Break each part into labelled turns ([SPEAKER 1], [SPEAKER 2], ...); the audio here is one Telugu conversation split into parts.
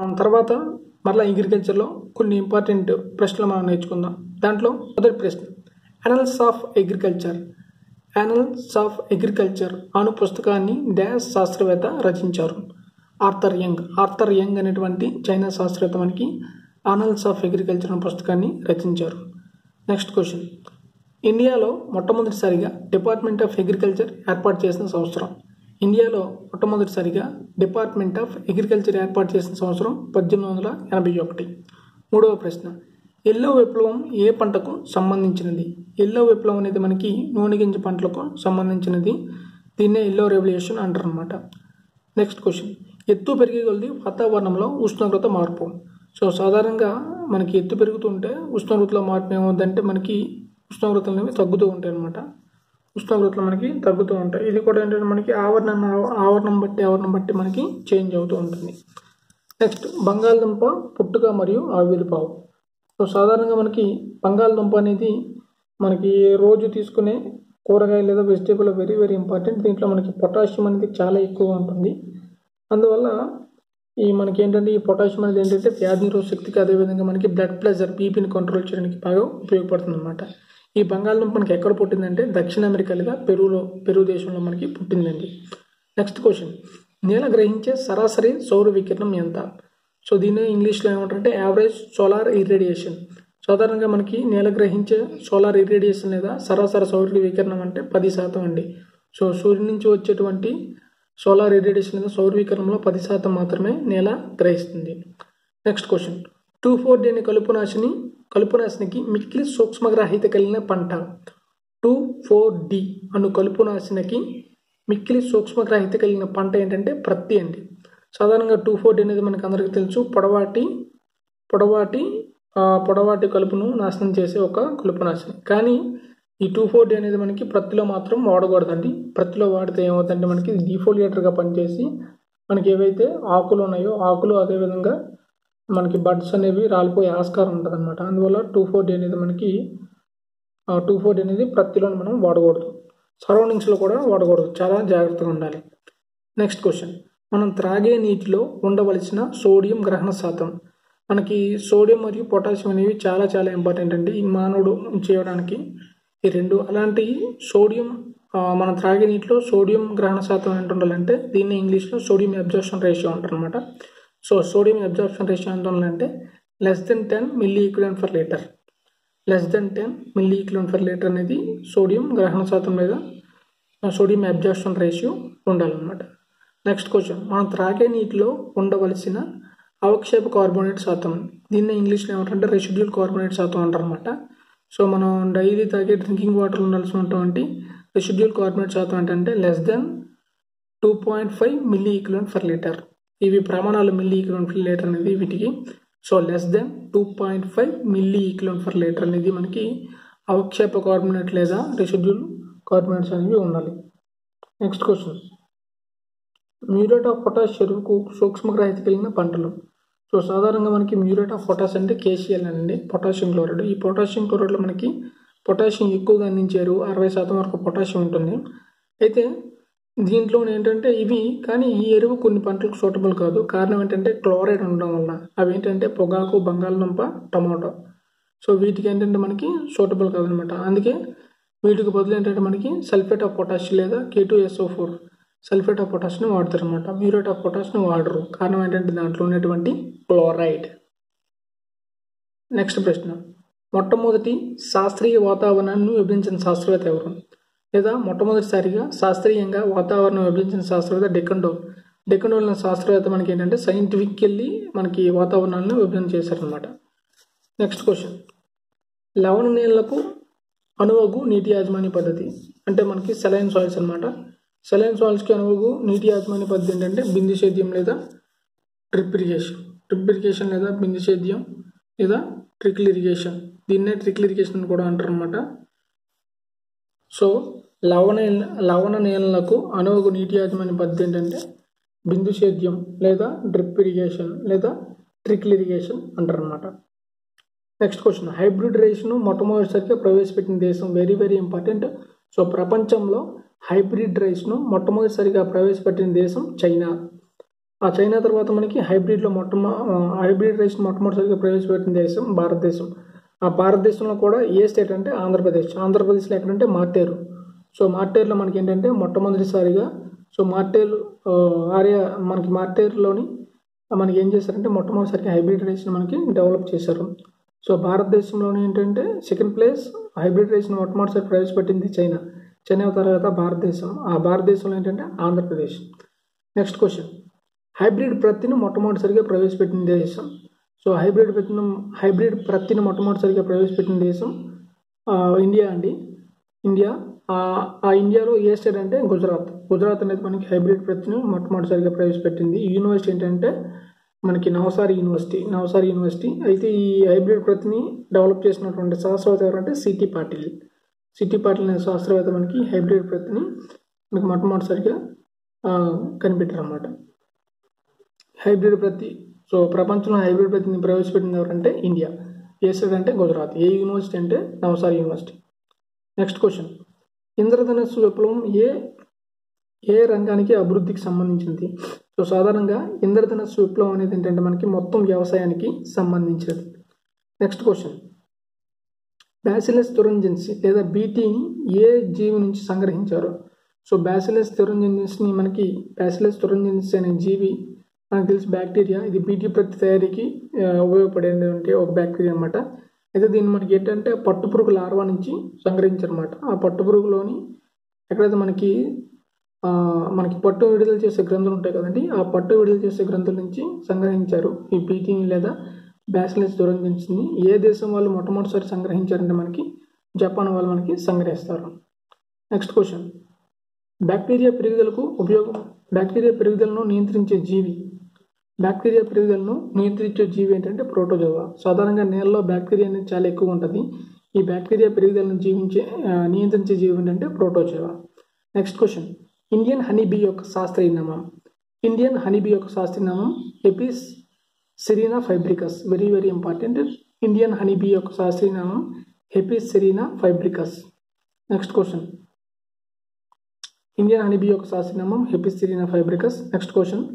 [SPEAKER 1] తర్వాత మరలా అగ్రికల్చర్లో కొన్ని ఇంపార్టెంట్ ప్రశ్నలు మనం నేర్చుకుందాం దాంట్లో మొదటి ప్రశ్న annals of agriculture annals of agriculture అను పుస్తకాన్ని డాష్ శాస్త్రవేత్త రచించారు ఆర్థర్ యంగ్ ఆర్థర్ యంగ్ అనేటువంటి చైనా శాస్త్రవేత్త మనకి అనల్స్ ఆఫ్ అగ్రికల్చర్ అనే పుస్తకాన్ని రచించారు నెక్స్ట్ క్వశ్చన్ ఇండియాలో మొట్టమొదటిసారిగా డిపార్ట్మెంట్ ఆఫ్ అగ్రికల్చర్ ఏర్పాటు చేసిన సంవత్సరం ఇండియాలో మొట్టమొదటిసారిగా డిపార్ట్మెంట్ ఆఫ్ అగ్రికల్చర్ ఏర్పాటు చేసిన సంవత్సరం పద్దెనిమిది వందల ఎనభై ఒకటి మూడవ ప్రశ్న ఎల్లో విప్లవం ఏ పంటకు సంబంధించినది ఎల్లో విప్లవం అనేది మనకి నూనె గింజ పంటలకు సంబంధించినది దీన్నే ఎల్లో రెవల్యూషన్ అంటారు అనమాట నెక్స్ట్ క్వశ్చన్ ఎత్తు పెరిగే కొలది వాతావరణంలో ఉష్ణోగ్రత మార్పు సో సాధారణంగా మనకి ఎత్తు పెరుగుతుంటే ఉష్ణోగ్రతలో మార్పు ఏమవుతుందంటే మనకి ఉష్ణోగ్రతలు అనేవి తగ్గుతూ ఉంటాయి అనమాట ఉష్ణోగ్రతలు మనకి తగ్గుతూ ఉంటాయి ఇది కూడా ఏంటంటే మనకి ఆవరణ ఆవరణం బట్టి ఆవరణం బట్టి మనకి చేంజ్ అవుతూ ఉంటుంది నెక్స్ట్ బంగాళదుంప పుట్టుక మరియు ఆవిర్భావం సో సాధారణంగా మనకి బంగాళదుంప అనేది మనకి రోజు తీసుకునే కూరగాయ లేదా వెజిటేబుల్ వెరీ వెరీ ఇంపార్టెంట్ దీంట్లో మనకి పొటాషియం అనేది చాలా ఎక్కువగా ఉంటుంది అందువల్ల ఈ మనకి ఏంటంటే ఈ పొటాషియం అనేది ఏంటంటే వ్యాధి నిరోధక శక్తికి అదేవిధంగా మనకి బ్లడ్ ప్రెషర్ బీపీని కంట్రోల్ చేయడానికి బాగా ఉపయోగపడుతుంది అనమాట ఈ బంగాళదుంప మనకి ఎక్కడ పుట్టిందంటే దక్షిణ అమెరికా లేదా పెరులో పెరు దేశంలో మనకి పుట్టిందండి నెక్స్ట్ క్వశ్చన్ నేల గ్రహించే సరాసరి సౌర వికిరణం ఎంత సో దీన్ని ఇంగ్లీష్లో ఏమంటారంటే యావరేజ్ సోలార్ ఇరేడియేషన్ సాధారణంగా మనకి నేల గ్రహించే సోలార్ ఇరేడియేషన్ లేదా సరాసరి సౌర వికిరణం అంటే పది శాతం అండి సో సూర్యుడి నుంచి వచ్చేటువంటి సోలార్ ఇరేడియేషన్ లేదా సౌర వికిరణంలో పది శాతం మాత్రమే నేల గ్రహిస్తుంది next question two four D అనే కలుపునాశిని కలుపునాశినికి మిక్కిలి సూక్ష్మగ్రాహిత కలిగిన పంట టూ ఫోర్ డి అను కలుపునాశినికి మిక్కిలి సూక్ష్మగ్రాహిత కలిగిన పంట ఏంటంటే ప్రత్తి అండి సాధారణంగా టూ ఫోర్ డి అనేది మనకు అందరికీ తెలుసు పొడవాటి పొడవాటి పొడవాటి కలుపును నాశనం చేసే ఒక కలుపునాశిని కానీ ఈ టూ ఫోర్ డి అనేది మనకి ప్రత్తిలో మాత్రం వాడకూడదండి ప్రత్తిలో వాడితే ఏమవుతుందంటే మనకి డిఫోలియేటర్గా పనిచేసి మనకి ఏవైతే ఆకులు ఉన్నాయో ఆకులు అదేవిధంగా మనకి బడ్స్ అనేవి రాలిపోయే ఆస్కారం ఉంటుంది అనమాట అందువల్ల టూ ఫోర్ డి అనేది మనకి టూ ఫోర్ డి అనేది ప్రత్తిలో మనం వాడకూడదు సరౌండింగ్స్లో కూడా వాడకూడదు చాలా జాగ్రత్తగా ఉండాలి నెక్స్ట్ క్వశ్చన్ మనం త్రాగే నీటిలో ఉండవలసిన సోడియం గ్రహణ శాతం మనకి సోడియం మరియు పొటాషియం అనేవి చాలా చాలా ఇంపార్టెంట్ అండి ఈ మానవుడు చేయడానికి ఈ రెండు అలాంటి సోడియం మనం త్రాగే నీటిలో సోడియం గ్రహణ శాతం ఎంత ఉండాలంటే దీన్ని ఇంగ్లీష్లో సోడియం అబ్జర్ప్షన్ రేషియో అంటారు అనమాట సో సోడియం అబ్జార్ప్షన్ రేషియో ఎంత ఉండాలంటే less than ten milliequivalent per litre less than ten milliequivalent per litre అనేది సోడియం గ్రహణ శాతం మీద సోడియం అబ్జార్ప్షన్ రేషియో ఉండాలన్నమాట నెక్స్ట్ క్వశ్చన్ మనం త్రాగే నీటిలో ఉండవలసిన అవక్షేప కార్బోనేట్ శాతం దీన్ని ఇంగ్లీష్లో ఏమంటారంటే రెసిడ్యూల్ కార్బోనేట్ శాతం అంటారు అనమాట సో మనం డైలీ తాగే డ్రింకింగ్ వాటర్ ఉండాల్సినటువంటి రెసిడ్యూల్ కార్బోనేట్ శాతం ఏంటంటే less than two point five milliequivalent per litre ఇవి ప్రమాణాలు మిల్లీ ఈక్వలెంట్ ఫర్ లీటర్ అనేది వీటికి so less than two point five milliequivalent per litre అనేది మనకి అవక్షేప కార్బోనేట్ లేదా రెసిడ్యూల్ కార్బోనేట్స్ అనేవి ఉండాలి next question muriate of potash ఎరువుకు సూక్ష్మగ్రాహిత కలిగిన పంటలు సో సాధారణంగా మనకి మ్యూరేట్ ఆఫ్ పొటాష్ అంటే కేసీఎల్ అండి పొటాషియం క్లోరైడ్ ఈ పొటాషియం క్లోరైడ్లో మనకి పొటాషియం ఎక్కువగా అందించే ఎరువు అరవై శాతం వరకు పొటాషియం ఉంటుంది అయితే దీంట్లో ఏంటంటే ఇవి కానీ ఈ ఎరువు కొన్ని పంటలకు సూటబుల్ కాదు కారణం ఏంటంటే క్లోరైడ్ ఉండడం వల్ల అవి ఏంటంటే పొగాకు బంగాళదుంప టమాటో సో వీటికి ఏంటంటే మనకి సూటబుల్ కాదనమాట అందుకే వీటికి బదులు ఏంటంటే మనకి సల్ఫేట్ ఆఫ్ పొటాష్ లేదా K two SO four sulphate of పొటాష్ని వాడతారు అనమాట మ్యూరేట్ ఆఫ్ పొటాష్ని వాడరు కారణం ఏంటంటే దాంట్లో ఉన్నటువంటి క్లోరైడ్ నెక్స్ట్ ప్రశ్న మొట్టమొదటి శాస్త్రీయ వాతావరణాన్ని విభజించిన శాస్త్రవేత్త ఎవరు లేదా మొట్టమొదటిసారిగా శాస్త్రీయంగా వాతావరణం విభజించిన శాస్త్రవేత్త డెకండోల్ డెకండోల్ అనే శాస్త్రవేత్త మనకి ఏంటంటే సైంటిఫికల్లీ మనకి వాతావరణాన్ని విభజన చేశారనమాట నెక్స్ట్ క్వశ్చన్ లవణ నీళ్లకు అనువగు నీటి యాజమాన్య పద్ధతి అంటే మనకి సెలైన్ సాయిల్స్ అనమాట సెలైన్ సాయిల్స్కి అనువగు నీటి యాజమాన్య పద్ధతి ఏంటంటే బిందు సేద్యం లేదా డ్రిప్ ఇరిగేషన్ డ్రిప్ ఇరిగేషన్ లేదా బిందు సేద్యం లేదా ట్రికిల్ ఇరిగేషన్ దీన్నే ట్రికిల్ ఇరిగేషన్ అని కూడా అంటారు అనమాట సో లవణ లవణ నేలలకు అనువగు నీటి యాజమాన్య పద్ధతి ఏంటంటే బిందు సేద్యం లేదా డ్రిప్ ఇరిగేషన్ లేదా ట్రికిల్ ఇరిగేషన్ అంటారు అనమాట నెక్స్ట్ క్వశ్చన్ హైబ్రిడ్ రైస్ను మొట్టమొదటిసారిగా ప్రవేశపెట్టిన దేశం వెరీ వెరీ ఇంపార్టెంట్ సో ప్రపంచంలో హైబ్రిడ్ రైస్ను మొట్టమొదటిసారిగా ప్రవేశపెట్టిన దేశం చైనా ఆ చైనా తర్వాత మనకి హైబ్రిడ్లో మొట్టమొ హైబ్రిడ్ రైస్ మొట్టమొదటిసారిగా ప్రవేశపెట్టిన దేశం భారతదేశం ఆ భారతదేశంలో కూడా ఏ స్టేట్ అంటే ఆంధ్రప్రదేశ్ ఆంధ్రప్రదేశ్లో ఎక్కడంటే మార్టేరు సో మార్టేరులో మనకి ఏంటంటే మొట్టమొదటిసారిగా సో మార్టేరు ఆర్య మనకి మార్టేరులోని మనకి ఏం చేశారంటే మొట్టమొదటిసారిగా హైబ్రిడ్ రైస్ని మనకి డెవలప్ చేశారు సో భారతదేశంలోనే ఏంటంటే సెకండ్ ప్లేస్ హైబ్రిడ్ రైస్ని మొట్టమొదటిసారి ప్రవేశపెట్టింది చైనా చైనా తర్వాత భారతదేశం ఆ భారతదేశంలో ఏంటంటే ఆంధ్రప్రదేశ్ నెక్స్ట్ క్వశ్చన్ హైబ్రిడ్ ప్రత్తిని మొట్టమొదటిసారిగా ప్రవేశపెట్టిన దేశం సో హైబ్రిడ్ ప్రత్తిని హైబ్రిడ్ ప్రత్తిని మొట్టమొదటిసారిగా ప్రవేశపెట్టిన దేశం ఆ, ఇండియా అండి ఇండియా ఆ ఆ ఇండియాలో ఏ స్టేట్ అంటే గుజరాత్ గుజరాత్ అనేది మనకి హైబ్రిడ్ ప్రతిని మొట్టమొదటిసారిగా ప్రవేశపెట్టింది ఈ యూనివర్సిటీ ఏంటంటే మనకి నవసారి యూనివర్సిటీ నవసారి యూనివర్సిటీ అయితే ఈ హైబ్రిడ్ ప్రతిని డెవలప్ చేసినటువంటి శాస్త్రవేత్త ఎవరంటే సిటీ పాటిల్ సిటీ పాటిల్ అనే శాస్త్రవేత్త మనకి హైబ్రిడ్ ప్రతిని మనకి మొట్టమొదటిసారిగా ఆ, కనిపెట్టారు అన్నమాట హైబ్రిడ్ ప్రతి సో ప్రపంచంలో హైబ్రిడ్ ప్రతిని ప్రవేశపెట్టింది ఎవరంటే ఇండియా ఏ స్టేట్ అంటే గుజరాత్ ఏ యూనివర్సిటీ అంటే నవసారి యూనివర్సిటీ నెక్స్ట్ క్వశ్చన్ ఇంద్రధనస్సు విప్లవం ఏ ఏ రంగానికి అభివృద్ధికి సంబంధించింది సో సాధారణంగా ఇంద్రధనస్సు విప్లవం అనేది ఏంటంటే మనకి మొత్తం వ్యవసాయానికి సంబంధించినది నెక్స్ట్ క్వశ్చన్ బ్యాసిలస్ తురంజెన్సీ లేదా బీటీని ఏ జీవి నుంచి సంగ్రహించారు సో బ్యాసిలస్ తురంజెన్సీని మనకి బ్యాసిలస్ తురంజెన్సీ అనే జీవి మనకు తెలిసి బ్యాక్టీరియా ఇది బీటీ ప్రతి తయారీకి ఆ, ఉపయోగపడేటువంటి ఒక బ్యాక్టీరియా అనమాట అయితే దీన్ని మనకి ఏంటంటే పట్టుపురుగు లార్వా నుంచి సంగ్రహించారన్నమాట ఆ పట్టుపురుగులోని ఎక్కడైతే మనకి ఆ, మనకి పట్టు విడుదల చేసే గ్రంథులు ఉంటాయి కదండి ఆ పట్టు విడుదల చేసే గ్రంథుల నుంచి సంగ్రహించారు ఈ పీటీని లేదా బ్యాసిలస్ దురంజన్స్ని ఏ దేశం వాళ్ళు మొట్టమొదటిసారి సంగ్రహించారంటే మనకి జపాన్ వాళ్ళు మనకి సంగ్రహిస్తారు నెక్స్ట్ క్వశ్చన్ బ్యాక్టీరియా పెరుగుదలకు ఉపయోగం బ్యాక్టీరియా పెరుగుదలను నియంత్రించే జీవి బ్యాక్టీరియా పెరుగుదలను నియంత్రించే జీవి ఏంటంటే ప్రోటోజోవా సాధారణంగా నేలలో బ్యాక్టీరియా అనేది చాలా ఎక్కువ ఉంటుంది ఈ బ్యాక్టీరియా పెరుగుదలను జీవించే ఆ, నియంత్రించే జీవి ఏంటంటే protozoa next question Indian honeybee యొక్క శాస్త్రీయ నామం ఇండియన్ హనీబీ యొక్క శాస్త్రీయ నామం Apis cerana Fabricius very very important Indian honeybee యొక్క శాస్త్రీయ నామం Apis cerana Fabricius next question Indian honeybee యొక్క శాస్త్రీయ నామం Apis cerana Fabricius next question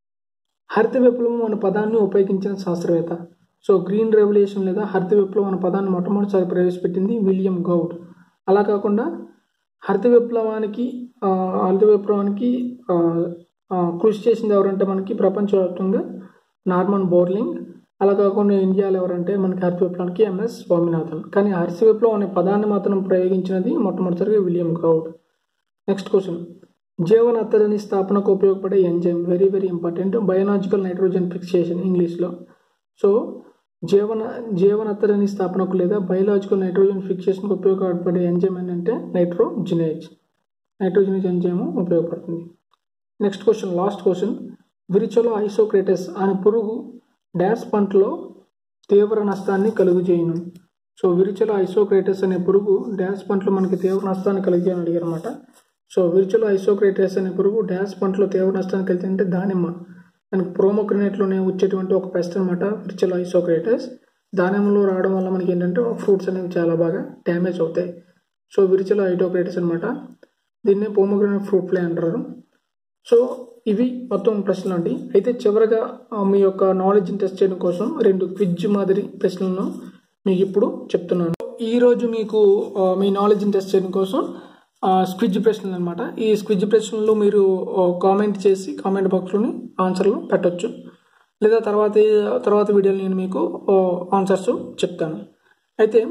[SPEAKER 1] హరిత విప్లవం అనే పదాన్ని ఉపయోగించిన శాస్త్రవేత్త సో గ్రీన్ రెవల్యూషన్ లేదా హరిత విప్లవం అనే పదాన్ని మొట్టమొదటిసారి ప్రవేశపెట్టింది విలియం గౌడ్ అలా కాకుండా హరిత విప్లవానికి ఆ, హరిత విప్లవానికి ఆ, ఆ, కృషి చేసింది ఎవరంటే మనకి ప్రపంచవ్యాప్తంగా నార్మన్ బోర్లింగ్ అలా కాకుండా ఇండియాలో ఎవరంటే మనకి హరిత విప్లవానికి ఎంఎస్ స్వామినాథన్ కానీ హరిత విప్లవం అనే పదాన్ని మాత్రం ప్రయోగించినది మొట్టమొదటిసారిగా విలియం గౌడ్ నెక్స్ట్ క్వశ్చన్ జీవనత్తలని స్థాపనకు ఉపయోగపడే enzyme very very important biological nitrogen fixation ఇంగ్లీష్లో సో జీవన జీవనత్తలని స్థాపనకు లేదా బయోలాజికల్ నైట్రోజన్ ఫిక్సేషన్కి ఉపయోగపడే ఎంజైమ్ ఏంటంటే నైట్రోజినేజ్ నైట్రోజినేజ్ ఎంజైమ్ ఉపయోగపడుతుంది next question last question Virachola isocrates అనే పురుగు డాష్ పంటలో తీవ్ర నష్టాన్ని కలుగుచేయను సో విరిచలో ఐసోక్రేటస్ అనే పురుగు డాష్ పంటలో మనకి తీవ్ర నష్టాన్ని కలిగేయని అడిగారు అనమాట సో విరిచలో ఐసోక్రేటస్ అనే పురుగు డాష్ పంటలో తీవ్ర నష్టాన్ని కలిగిందంటే దానిమ్మ మనకి ప్రోమోక్రినేట్లోనే వచ్చేటువంటి ఒక పెస్ట్ అనమాట విరిచలో ఐసోక్రేటస్ దానిమ్మలో రావడం వల్ల మనకి ఏంటంటే ఫ్రూట్స్ అనేవి చాలా బాగా డ్యామేజ్ అవుతాయి సో విరిచలో ఐటోక్రేటస్ అనమాట దీన్నే పోమోగ్రనేట్ ఫ్రూట్ ఫ్లై అంటారు సో ఇవి మొత్తం ప్రశ్నలు అండి అయితే చివరగా ఆ, మీ యొక్క నాలెడ్జ్ని టెస్ట్ చేయడం కోసం రెండు క్విజ్ మాదిరి ప్రశ్నలను మీకు ఇప్పుడు చెప్తున్నాను ఈరోజు మీకు ఆ, మీ నాలెడ్జ్ని టెస్ట్ చేయడం కోసం స్క్విజ్ ప్రశ్నలు అనమాట ఈ స్క్విజ్ ప్రశ్నలు మీరు కామెంట్ చేసి కామెంట్ బాక్స్లోని ఆన్సర్లు పెట్టొచ్చు లేదా తర్వాత తర్వాత వీడియోలో నేను మీకు ఆన్సర్స్ చెప్తాను అయితే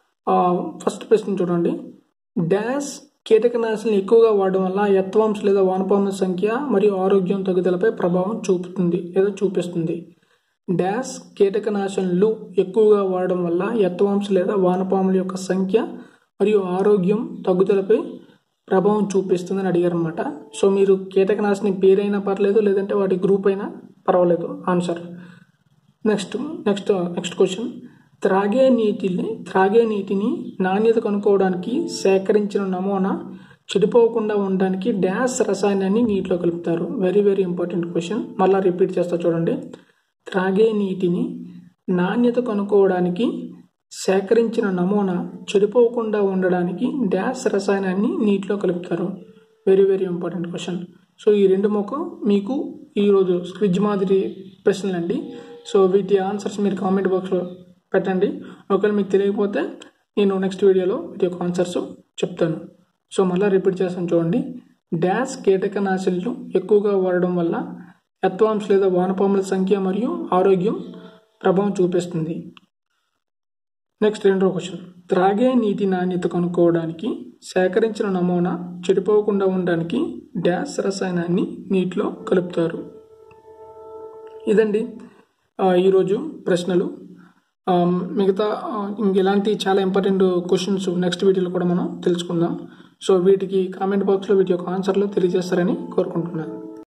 [SPEAKER 1] ఫస్ట్ ప్రశ్న చూడండి డాష్ కీటకనాశిని ఎక్కువగా వాడడం వల్ల ఎత్వాంశ లేదా వానపాముల సంఖ్య మరియు ఆరోగ్యం తగ్గుదలపై ప్రభావం చూపుతుంది లేదా చూపిస్తుంది డాష్ కీటకనాశనలు ఎక్కువగా వాడడం వల్ల ఎత్వాంశ లేదా వానపాముల యొక్క సంఖ్య మరియు ఆరోగ్యం తగ్గుదలపై ప్రభావం చూపిస్తుందని అడిగారు అనమాట సో మీరు కీటకనాశిని పేరైనా పర్లేదు లేదంటే వాటి గ్రూప్ అయినా పర్వాలేదు answer next next next question త్రాగే నీటిని త్రాగే నీటిని నాణ్యత కనుక్కోవడానికి సేకరించిన నమూనా చెడిపోకుండా ఉండడానికి డ్యాష్ రసాయనాన్ని నీటిలో కలుపుతారు వెరీ వెరీ ఇంపార్టెంట్ క్వశ్చన్ మళ్ళీ రిపీట్ చేస్తా చూడండి త్రాగే నీటిని నాణ్యత కనుక్కోవడానికి సేకరించిన నమూనా చెడిపోకుండా ఉండడానికి డ్యాష్ రసాయనాన్ని నీటిలో కలుపుతారు very very important question so ఈ రెండు మొక్క మీకు ఈరోజు స్క్విజ్ మాదిరి ప్రశ్నలండి సో వీటి ఆన్సర్స్ మీరు కామెంట్ బాక్స్లో పెట్టండి ఒకవేళ మీకు తెలియకపోతే నేను నెక్స్ట్ వీడియోలో వీటి యొక్క ఆన్సర్స్ చెప్తాను సో మళ్ళీ రిపీట్ చేస్తాను చూడండి డాష్ కీటకనాశులు ఎక్కువగా వాడడం వల్ల ఎత్వాంశ లేదా వానపాముల సంఖ్య మరియు ఆరోగ్యం ప్రభావం చూపిస్తుంది నెక్స్ట్ రెండో క్వశ్చన్ త్రాగే నీటి నాణ్యత కనుక్కోవడానికి సేకరించిన నమూనా చెడిపోకుండా ఉండడానికి డాష్ రసాయనాన్ని నీటిలో కలుపుతారు ఇదండి ఆ, ఈరోజు ప్రశ్నలు ఆ, మిగతా ఆ, ఇంక ఇలాంటి చాలా ఇంపార్టెంట్ క్వశ్చన్స్ నెక్స్ట్ వీడియోలో కూడా మనం తెలుసుకుందాం సో వీటికి కామెంట్ బాక్స్లో వీటి యొక్క ఆన్సర్లు తెలియజేస్తారని కోరుకుంటున్నాను